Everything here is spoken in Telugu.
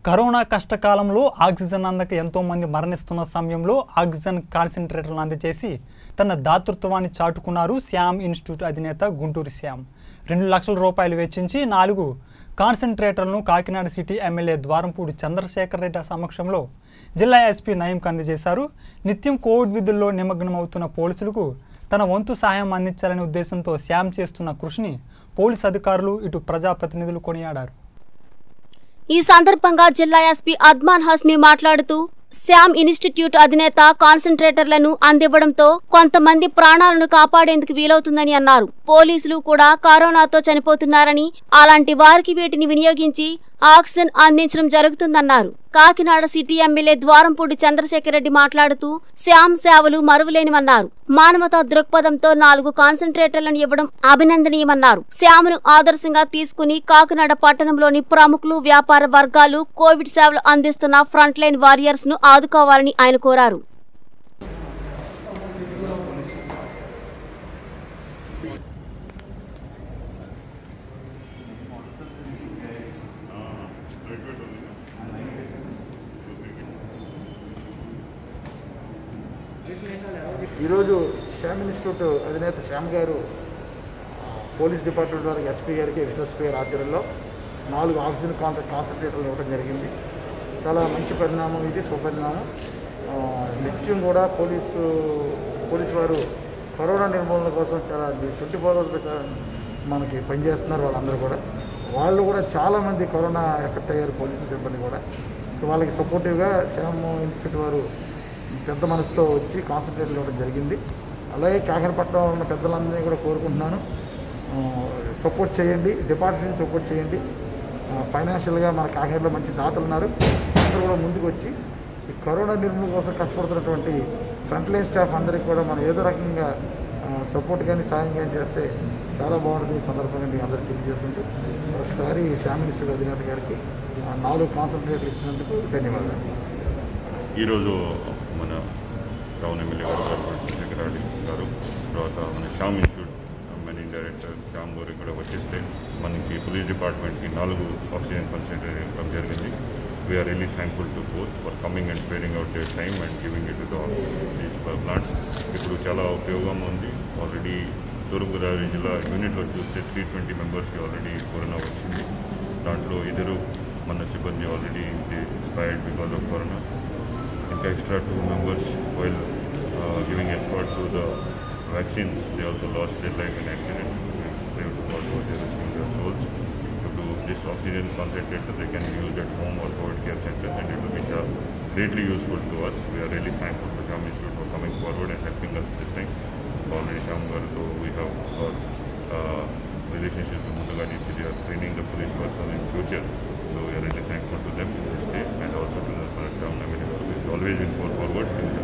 కరోనా కష్టకాలంలో ఆక్సిజన్ అందక ఎంతో మంది మరణిస్తున్న సమయంలో ఆక్సిజన్ కాన్సన్ట్రేటర్లను అందజేసి తన దాతృత్వాన్ని చాటుకున్నారు శ్యామ్ ఇన్స్టిట్యూట్ అధినేత గుంటూరు శ్యామ్ రెండు లక్షల రూపాయలు వెచ్చించి నాలుగు కాన్సన్ట్రేటర్లను కాకినాడ సిటీ ఎమ్మెల్యే ద్వారంపూడి చంద్రశేఖర్ రెడ్డి సమక్షంలో జిల్లా ఎస్పీ నయంకి అందజేశారు నిత్యం కోవిడ్ విధుల్లో నిమగ్నమవుతున్న పోలీసులకు తన వంతు సహాయం అందించాలనే ఉద్దేశంతో శ్యామ్ చేస్తున్న కృషిని పోలీస్ అధికారులు ఇటు ప్రజాప్రతినిధులు కొనియాడారు ఈ సందర్భంగా జిల్లా ఎస్పీ అద్మాన్ హస్మి మాట్లాడుతూ శ్యామ్ ఇన్స్టిట్యూట్ అధినేత కాన్సన్ట్రేటర్లను అందివ్వడంతో కొంతమంది ప్రాణాలను కాపాడేందుకు వీలవుతుందని అన్నారు పోలీసులు కూడా కరోనాతో చనిపోతున్నారని అలాంటి వారికి వీటిని వినియోగించి ఆక్సిజన్ అందించడం జరుగుతుందన్నారు కాకినాడ సిటీ ఎమ్మెల్యే ద్వారంపూడి చంద్రశేఖర్ రెడ్డి మాట్లాడుతూ శ్యామ్ సేవలు మరువలేనివన్నారు మానవతా దృక్పథంతో నాలుగు కాన్సన్ట్రేటర్లను ఇవ్వడం అభినందనీయమన్నారు శ్యామ్ను ఆదర్శంగా తీసుకుని కాకినాడ పట్టణంలోని ప్రముఖులు వ్యాపార వర్గాలు కోవిడ్ సేవలు అందిస్తున్న ఫ్రంట్ లైన్ వారియర్స్ ను ఆదుకోవాలని ఆయన కోరారు ఈరోజు శ్యామ్ ఇన్స్టిట్యూట్ అధినేత శ్యామ్ గారు ఆ, పోలీస్ డిపార్ట్మెంట్ వారికి ఎస్పీ గారికి ఎస్ఎస్పీ గారి ఆధ్వర్యంలో నాలుగు ఆక్సిజన్ కాంట్రాక్ట్ కాన్సన్ట్రేటర్లు ఇవ్వడం జరిగింది చాలా మంచి పరిణామం ఇది సుపరిణామం ఆ, నిత్యం కూడా పోలీసు పోలీసు వారు కరోనా నిర్మూలన కోసం చాలా ట్వంటీ ఫోర్ అవర్స్ మనకి పనిచేస్తున్నారు వాళ్ళందరూ కూడా వాళ్ళు కూడా చాలామంది కరోనా ఎఫెక్ట్ అయ్యారు పోలీసు సిబ్బంది కూడా సో వాళ్ళకి సపోర్టివ్గా శ్యామ్ ఇన్స్టిట్యూట్ వారు పెద్ద మనసుతో వచ్చి కాన్సన్ట్రేట్లు ఇవ్వడం జరిగింది అలాగే కాకినాడపట్నం ఉన్న పెద్దలందరినీ కూడా కోరుకుంటున్నాను ఆ, సపోర్ట్ చేయండి డిపార్ట్మెంట్ సపోర్ట్ చేయండి ఆ, ఫైనాన్షియల్గా మన కాకినాడలో మంచి దాతలు ఉన్నారు అందరూ కూడా ముందుకు వచ్చి ఈ కరోనా నిర్మూలన కోసం కష్టపడుతున్నటువంటి ఫ్రంట్ లైన్ స్టాఫ్ అందరికీ కూడా మనం ఏదో రకంగా ఆ, సపోర్ట్ కానీ సాయం కానీ చేస్తే చాలా బాగుంటుంది ఈ సందర్భంగా మీకు అందరికీ తెలియజేసుకుంటూ ఒకసారి శ్యామ్ ఇన్స్టిట్యూట్ అధినేత గారికి ఆ, నాలుగు కాన్సన్ట్రేట్లు ఇచ్చినందుకు ధన్యవాదాలు ఈరోజు మన టౌన్ ఎమ్మెల్యే గారు గారు చంద్రశేఖర్ గారు తర్వాత మన Shyam institute managing director Shyam garu కూడా వచ్చేస్తే మనకి పోలీస్ డిపార్ట్మెంట్కి నాలుగు ఆక్సిజన్ కాన్సన్ట్రేట్ ఇవ్వడం జరిగింది we are really thankful to both for coming and sparing out their time and giving it to these plants ఇప్పుడు చాలా ఉపయోగం ఉంది ఆల్రెడీ తూర్పుగోదావరి జిల్లా యూనిట్లో చూస్తే త్రీ ట్వంటీ మెంబర్స్కి ఆల్రెడీ కరోనా వచ్చింది దాంట్లో ఇద్దరు మన సిబ్బంది already expired because of corona ఇంకా extra two members while uh, giving escort to the vaccines. They also lost their life in accident. We pray to God for their rescuing their souls. To do this oxygen concentrator, they can use at home or COVID care centers, and it will be uh, greatly useful to us. We are really thankful to Sham Institute for coming forward and helping us this time. Already Sham Garu, we have our uh, relationship with Mundagani, they are training the police personnel in future. So we are really thankful to them in this day and also to the town. I mean, it's always been forward in